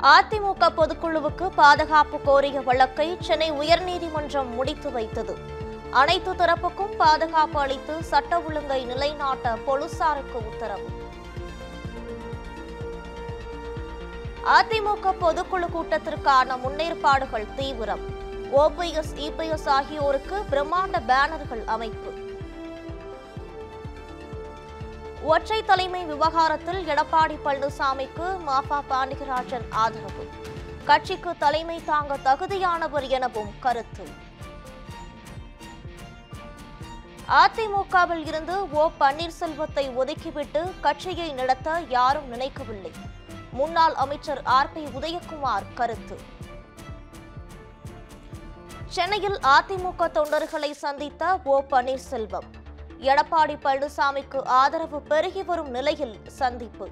அதிமுக பொதுக்குழுவுக்கு பாதுகாப்பு கோரிய வழக்கை சென்னை உயர்நீதிமன்றம் முடித்து வைத்தது அனைத்து தரப்புக்கும் பாதுகாப்பு அளித்து சட்ட ஒழுங்கை நிலைநாட்ட போலீசாருக்கு உத்தரவு அதிமுக பொதுக்குழு கூட்டத்திற்கான முன்னேற்பாடுகள் தீவிரம் ஓபிஎஸ் இபிஎஸ் ஆகியோருக்கு பிரம்மாண்ட பேனர்கள் அமைப்பு ஒற்றை தலைமை விவகாரத்தில் எடப்பாடி பழனிசாமிக்கு மாஃபா பாண்டியராஜன் ஆதரவு கட்சிக்கு தலைமை தாங்க தகுதியானவர் எனவும் கருத்து அதிமுகவில் இருந்து ஓ பன்னீர்செல்வத்தை ஒதுக்கிவிட்டு கட்சியை நடத்த யாரும் நினைக்கவில்லை முன்னாள் அமைச்சர் ஆர் பி உதயகுமார் கருத்து சென்னையில் அதிமுக தொண்டர்களை சந்தித்த ஓ பன்னீர்செல்வம் எடப்பாடி பழனிசாமிக்கு ஆதரவு பெருகி வரும் நிலையில் சந்திப்பு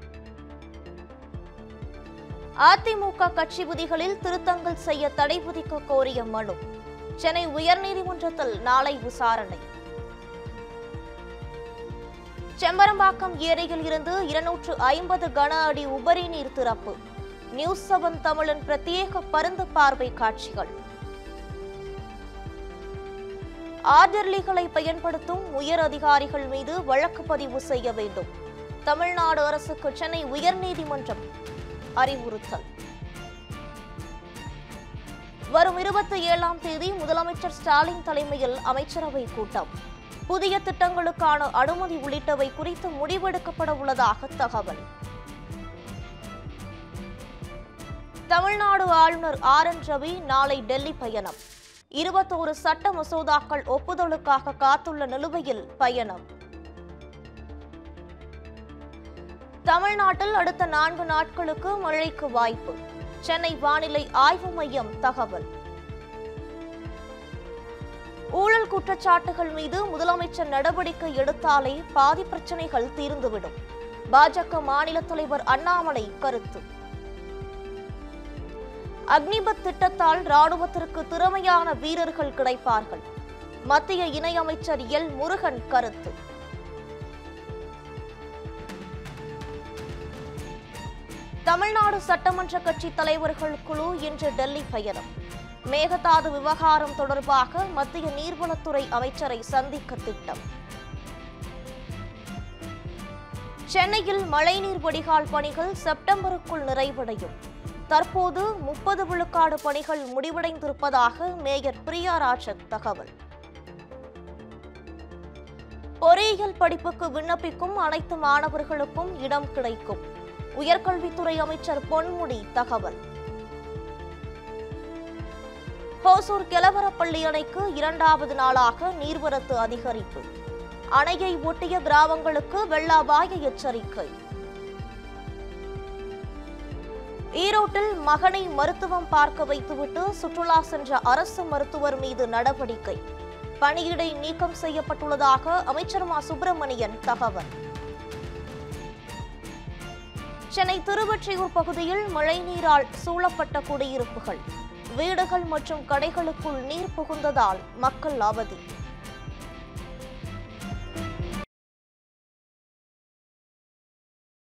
அதிமுக கட்சி விதிகளில் திருத்தங்கள் செய்ய தடை விதிக்க கோரிய மனு சென்னை உயர்நீதிமன்றத்தில் நாளை விசாரணை செம்பரம்பாக்கம் ஏரியில் இருந்து இருநூற்று ஐம்பது கன அடி உபரி நீர் திறப்பு நியூஸ் செவன் தமிழன் பிரத்யேக பருந்து பார்வை காட்சிகள் ஆர்டர்லிகளை பயன்படுத்தும் உயர் அதிகாரிகள் மீது வழக்கு பதிவு செய்ய வேண்டும் தமிழ்நாடு அரசுக்கு சென்னை உயர்நீதிமன்றம் அறிவுறுத்தல் வரும் இருபத்தி ஏழாம் தேதி முதலமைச்சர் ஸ்டாலின் தலைமையில் அமைச்சரவை கூட்டம் புதிய திட்டங்களுக்கான அனுமதி உள்ளிட்டவை குறித்து முடிவெடுக்கப்பட உள்ளதாக தகவல் தமிழ்நாடு ஆளுநர் ஆர் என் ரவி நாளை டெல்லி பயணம் இருபத்தோரு சட்ட மசோதாக்கள் ஒப்புதலுக்காக காத்துள்ள நிலுவையில் பயணம் தமிழ்நாட்டில் அடுத்த நான்கு நாட்களுக்கு மழைக்கு வாய்ப்பு சென்னை வானிலை ஆய்வு மையம் தகவல் ஊழல் குற்றச்சாட்டுகள் மீது முதலமைச்சர் நடவடிக்கை எடுத்தாலே பாதி பிரச்சனைகள் தீர்ந்துவிடும் பாஜக மாநில தலைவர் அண்ணாமலை கருத்து அக்னிபத் திட்டத்தால் ராணுவத்திற்கு திறமையான வீரர்கள் கிடைப்பார்கள் மத்திய இணையமைச்சர் எல் முருகன் கருத்து தமிழ்நாடு சட்டமன்ற கட்சி தலைவர்கள் குழு இன்று டெல்லி பயணம் மேகதாது விவகாரம் தொடர்பாக மத்திய நீர்வளத்துறை அமைச்சரை சந்திக்க திட்டம் சென்னையில் மழைநீர் வடிகால் பணிகள் செப்டம்பருக்குள் நிறைவடையும் தற்போது முப்பது விழுக்காடு பணிகள் முடிவடைந்திருப்பதாக மேயர் பிரியா ராஜன் தகவல் பொறியியல் படிப்புக்கு விண்ணப்பிக்கும் அனைத்து மாணவர்களுக்கும் இடம் கிடைக்கும் உயர்கல்வித்துறை அமைச்சர் பொன்முடி தகவல் ஹோசூர் கெலவரப்பள்ளி அணைக்கு இரண்டாவது நாளாக நீர்வரத்து அதிகரிப்பு அணையை ஒட்டிய கிராமங்களுக்கு வெள்ள அபாய எச்சரிக்கை ஈரோட்டில் மகனை மருத்துவம் பார்க்க வைத்துவிட்டு சுற்றுலா சென்ற அரசு மருத்துவர் மீது நடவடிக்கை பணியிடை நீக்கம் செய்யப்பட்டுள்ளதாக அமைச்சர் மா சுப்பிரமணியன் தகவல் சென்னை திருவொற்றியூர் பகுதியில் மழைநீரால் சூழப்பட்ட குடியிருப்புகள் வீடுகள் மற்றும் கடைகளுக்குள் நீர் புகுந்ததால் மக்கள் அவதி